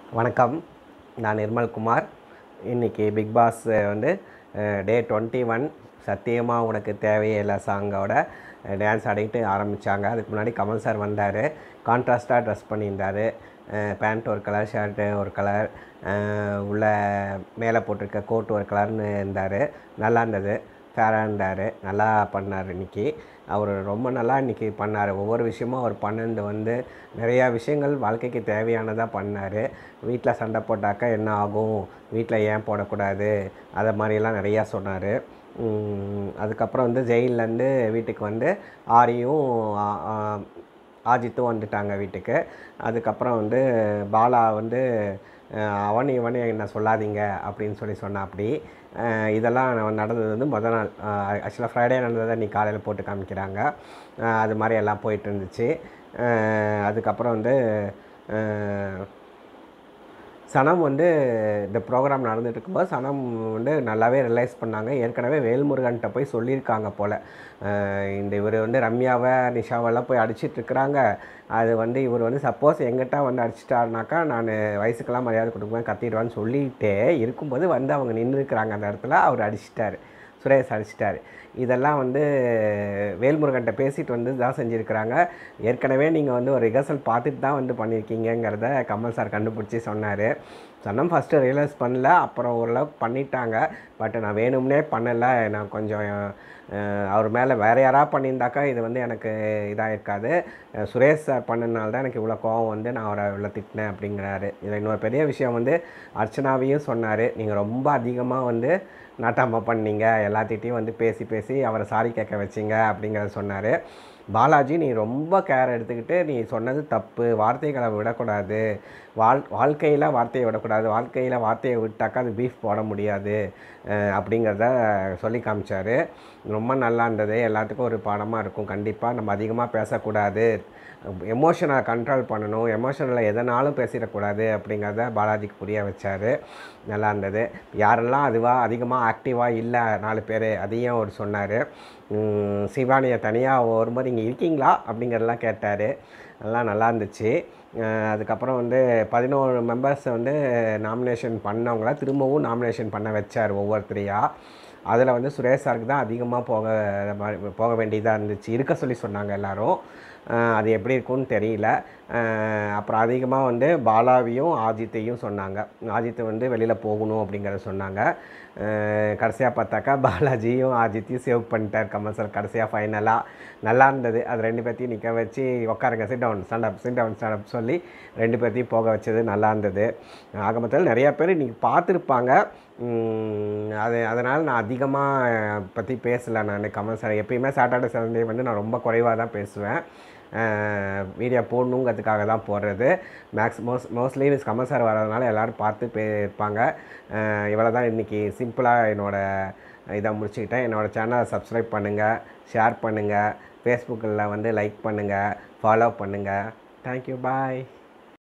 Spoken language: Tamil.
வணக்கம் நான் நிர்மல்குமார் இன்றைக்கி பிக் பாஸ் வந்து டே டுவெண்ட்டி ஒன் சத்தியமாக உனக்கு தேவையில்லை சாங்கோட டான்ஸ் ஆடிட்டு ஆரம்பித்தாங்க அதுக்கு முன்னாடி கமல் சார் வந்தார் கான்ட்ராஸ்ட்டாக ட்ரெஸ் பண்ணியிருந்தார் பேண்ட் ஒரு கலர் ஷர்ட்டு ஒரு கலர் உள்ள மேலே போட்டிருக்க கோட் ஒரு கலர்னு இருந்தார் நல்லா இருந்தது ஃபேராக இருந்தார் நல்லா பண்ணார் இன்றைக்கி அவர் ரொம்ப நல்லா இன்றைக்கி பண்ணார் ஒவ்வொரு விஷயமும் அவர் பண்ணது வந்து நிறையா விஷயங்கள் வாழ்க்கைக்கு தேவையானதாக பண்ணார் வீட்டில் சண்டை போட்டாக்கா என்ன ஆகும் வீட்டில் ஏன் போடக்கூடாது அதை மாதிரிலாம் நிறையா சொன்னார் அதுக்கப்புறம் வந்து ஜெயிலேருந்து வீட்டுக்கு வந்து ஆரியும் ஆ- ஆ- ஆஜித்தும் வந்துட்டாங்க வீட்டுக்கு அதுக்கப்புறம் வந்து பாலா வந்து அஹ், அவன் இவனே என்ன சொல்லாதீங்க அப்படின்னு சொல்லி சொன்னா அப்படி இதெல்லாம் ந- நடந்தது வந்து முத நாள் ஆக்சுவலாக ஃப்ரைடே நடந்ததை நீ காலையில் போட்டு காமிக்கிறாங்க அஹ், அது மாதிரி எல்லாம் போயிட்டு இருந்துச்சு அஹ், அதுக்கப்புறம் வந்து அஹ், சனம் வந்து இந்த ப்ரோக்ராம் நடந்துட்டு இருக்கும்போது சனம் வந்து நல்லாவே ரியலைஸ் பண்ணாங்க ஏற்கனவே வேல்முருகன்கிட்ட போய் சொல்லியிருக்காங்க போல் இந்த இவர் வந்து ரம்யாவை நிஷாவெல்லாம் போய் அடிச்சிட்டு இருக்கிறாங்க அது வந்து இவர் வந்து சப்போஸ் எங்கிட்ட வந்து அடிச்சிட்டாருனாக்கா நான் வயசுக்கெல்லாம் மரியாதை கொடுக்குவேன் கத்திடுவான்னு சொல்லிட்டே இருக்கும்போது வந்து அவங்க நின்று இருக்கிறாங்க அந்த இடத்துல அவர் அடிச்சிட்டாரு சுரேஷ் அடிச்சிட்டாரு இதெல்லாம் வந்து வேல்முருகன்ட்ட பேசிட்டு வந்து தான் செஞ்சுருக்கிறாங்க ஏற்கனவே நீங்கள் வந்து ஒரு ரிஹர்சல் பார்த்துட்டு தான் வந்து பண்ணியிருக்கீங்கங்கிறத கமல் சார் கண்டுபிடிச்சி சொன்னார் சொன்னோம் ஃபஸ்ட்டு ரியலைஸ் பண்ணல அப்புறம் ஓரளவுக்கு பண்ணிட்டாங்க பட் நான் வேணும்னே பண்ணலை நான் கொஞ்சம் அஹ், அவர் மேலே வேறு யாராவது பண்ணியிருந்தாக்கா இது வந்து எனக்கு இதாக இருக்காது அஹ், சுரேஷ் சார் பண்ணனால தான் எனக்கு இவ்வளோ கோவம் வந்து நான் அவரை இவ்வளோ திட்டினேன் அப்படிங்கிறாரு இதில் இன்னொரு பெரிய விஷயம் வந்து அர்ச்சனாவையும் சொன்னார் நீங்கள் ரொம்ப அதிகமாக வந்து நாட்டாம பண்ணீங்க எல்லாத்திட்டையும் வந்து பேசி பேசி அவரை சாரி கேட்க வச்சிங்க அப்படிங்கிறத சொன்னார் பாலாஜி நீ ரொம்ப கேர் எடுத்துக்கிட்டு நீ சொன்னது தப்பு வார்த்தைகளை விடக்கூடாது வாழ் வாழ்க்கையில் வார்த்தையை விடக்கூடாது வாழ்க்கையில் வார்த்தையை விட்டாக்கா அது பீஃப் போட முடியாது அஹ் அப்படிங்கிறத சொல்லி காமிச்சார் ரொம்ப நல்லா இருந்தது எல்லாத்துக்கும் ஒரு பாடமாக இருக்கும் கண்டிப்பாக நம்ம அதிகமாக பேசக்கூடாது எமோஷனை கண்ட்ரோல் பண்ணணும் எமோஷனில் எதனாலும் பேசிடக்கூடாது அப்படிங்கிறத பாலாஜிக்கு புரிய வச்சார் நல்லா இருந்தது யாரெல்லாம் அதுவாக அதிகமாக ஆக்டிவாக இல்லை நாலு பேர் அதையும் அவர் சொன்னார் சிவானியை தனியாக வரும்போது இங்கே இருக்கீங்களா அப்படிங்கிறதெல்லாம் கேட்டார் எல்லாம் நல்லா இருந்துச்சு அஹ் அதுக்கப்புறம் வந்து பதினோரு மெம்பர்ஸை வந்து நாமினேஷன் பண்ணவங்கள திரும்பவும் நாமினேஷன் பண்ண வச்சார் ஒவ்வொருத்தரையாக அதில் வந்து சுரேஷ் சாருக்கு தான் அதிகமாக போக மாதிரி போக வேண்டியதாக இருந்துச்சு இருக்க சொல்லி சொன்னாங்க எல்லாரும் அஹ் அது எப்படி இருக்கும்னு தெரியல அஹ் அப்புறம் அதிகமாக வந்து பாலாவையும் ஆஜித்தையும் சொன்னாங்க ஆஜித் வந்து வெளியில் போகணும் அப்படிங்கிறத சொன்னாங்க கடைசியாக பார்த்தாக்கா பாலாஜியும் ஆஜித்தையும் சேவ் பண்ணிட்டார் கமல் சார் கடைசியாக ஃபைனலாக நல்லா இருந்தது அது ரெண்டு பேர்த்தையும் நிற்க வச்சு உட்காருங்க sit down stand up sit down stand up சொல்லி ரெண்டு பேர்த்தையும் போக வச்சது நல்லா இருந்தது ஆக மொத்தத்தில் நிறையா பேர் இன்றைக்கி பார்த்துருப்பாங்க உம், அது அதனால் நான் அதிகமாக பற்றி பேசலை நான் கமல் சார் எப்பயுமே சாட்டர்டே சண்டே வந்து நான் ரொம்ப குறைவாக தான் பேசுவேன் வீடியோ போடணுங்கிறதுக்காக தான் போடுறது மேக்ஸ் மோஸ் மோஸ்ட்லி கமல் சார் வர்றதுனால எல்லோரும் பார்த்து பே இருப்பாங்க இவ்வளோ தான் இன்றைக்கி சிம்பிளாக என்னோடய இதை முடிச்சுக்கிட்டேன் என்னோடய சேனலை சப்ஸ்கிரைப் பண்ணுங்கள் ஷேர் பண்ணுங்கள் ஃபேஸ்புக்கில் வந்து லைக் பண்ணுங்கள் ஃபாலோ பண்ணுங்கள் தேங்க்யூ பாய்